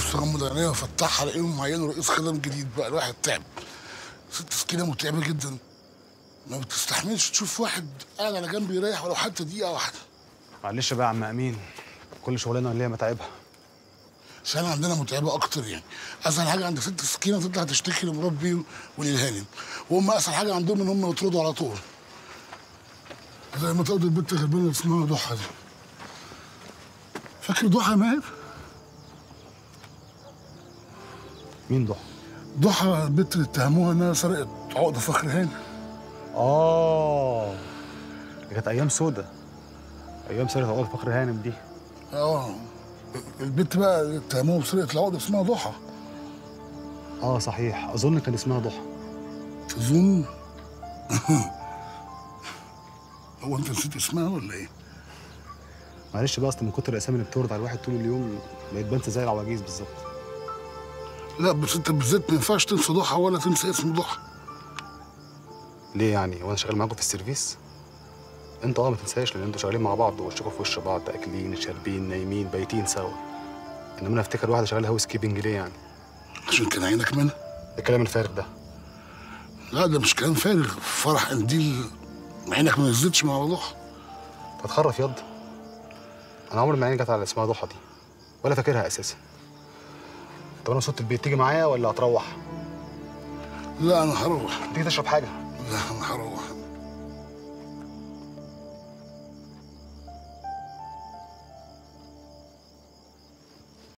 بص غمض عينيا وافتحها الاقيهم معينوا رئيس خدم جديد بقى الواحد تعب ست سكينه متعبه جدا ما بتستحملش تشوف واحد قاعد على جنب يريح ولو حتى دقيقه واحده معلش بقى يا عم امين كل شغلنا اللي هي متعبها بس احنا عندنا متعبه اكتر يعني اسهل حاجه عند ست سكينه تطلع تشتكي لمربي وللهانم وهم اسهل حاجه عندهم ان هم يطردوا على طول زي ما تقضي البنت غلبانه اللي اسمها ضحى دي فاكر ضحى يا ماهر؟ مين ضحى؟ ضحى البنت اللي اتهموها انها سرقت عقد فخر هاني اه دي كانت ايام سودة ايام سرقة عقد فخر هانم دي اه البنت بقى اللي اتهموها بسرقه العقد اسمها ضحى اه صحيح اظن كان اسمها ضحى تظن هو انت نسيت اسمها ولا ايه؟ معلش بقى اصل من كتر الاسامي اللي بتورد على الواحد طول اليوم بقيت بنسى زي العواجيز بالظبط لا بس انت بالذات ما ينفعش تنسى ضحى ولا تنسى اسم ضحى ليه يعني وانا شغال معاكم في السيرفيس انت اه ما تنساش لان انتوا شغالين مع بعض وشكوا في وش بعض اكلين شاربين نايمين بايتين سوا انما انا افتكر واحده شغاله هاوس كيبنج ليه يعني عشان كان عينك منها الكلام الفارغ ده لا ده مش كلام فارغ فرح قنديل عينك ما نزلتش مع ضحى هتخرف ياض انا عمري ما عيني جت على اسمها ضحى دي ولا فاكرها اساسا طب انا وصلت البيت تيجي معايا ولا هتروح لا انا هروح تيجي تشرب حاجه لا انا هروح